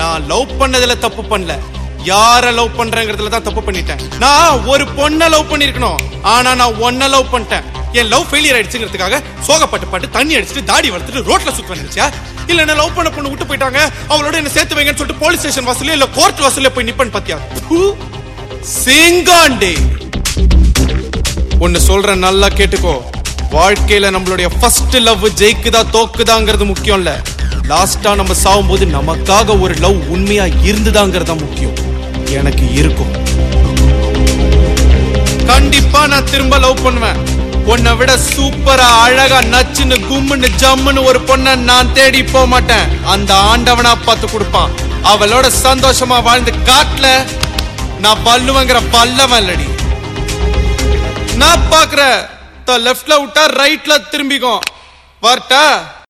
நான் லவ் பண்ணதுல தப்பு பண்ணல யார லவ் பண்றேங்கிறதுல தான் தப்பு பண்ணிட்டேன் நான் ஒரு பொண்ண லவ் பண்ணிருக்கணும் ஆனா நான் ஒன்ன லவ் பண்ணிட்டேன் என் லவ் ஃபெயிலியர் ஆயிடுச்சுங்கிறதுக்காக சோகப்பட்டு பட்டு தண்ணி அடிச்சுட்டு தாடி வளர்த்துட்டு ரோட்ல சுத்த நினைச்சா இல்ல என்ன லவ் பண்ண பொண்ணு விட்டு போயிட்டாங்க அவளோட என்ன சேர்த்து வைங்கன்னு சொல்லிட்டு போலீஸ் ஸ்டேஷன் வாசல்ல இல்ல கோர்ட் வாசல்ல போய் நிப்பன் பாத்தியா சிங்காண்டே ஒன்னு சொல்றேன் நல்லா கேட்டுக்கோ வாழ்க்கையில நம்மளுடைய ஃபர்ஸ்ட் லவ் ஜெயிக்குதா தோக்குதாங்கிறது முக்கியம் இல்ல லாஸ்டா நம்ம சாகும்போது நமக்காக ஒரு லவ் உண்மையா இருந்துதாங்கிறது முக்கியம் எனக்கு இருக்கும் கண்டிப்பா நான் திரும்ப லவ் பண்ணுவேன் உன்னை விட சூப்பரா அழகா நச்சுன்னு கும்முன்னு ஜம்முன்னு ஒரு பொண்ண நான் தேடி போக மாட்டேன் அந்த ஆண்டவனா பார்த்து கொடுப்பான் அவளோட சந்தோஷமா வாழ்ந்து காட்டுல நான் பல்லுவங்கிற பல்லவன் இல்லடி நான் பாக்குற லெஃப்ட்ல விட்டா ரைட்ல திரும்பிக்கும் வரட்டா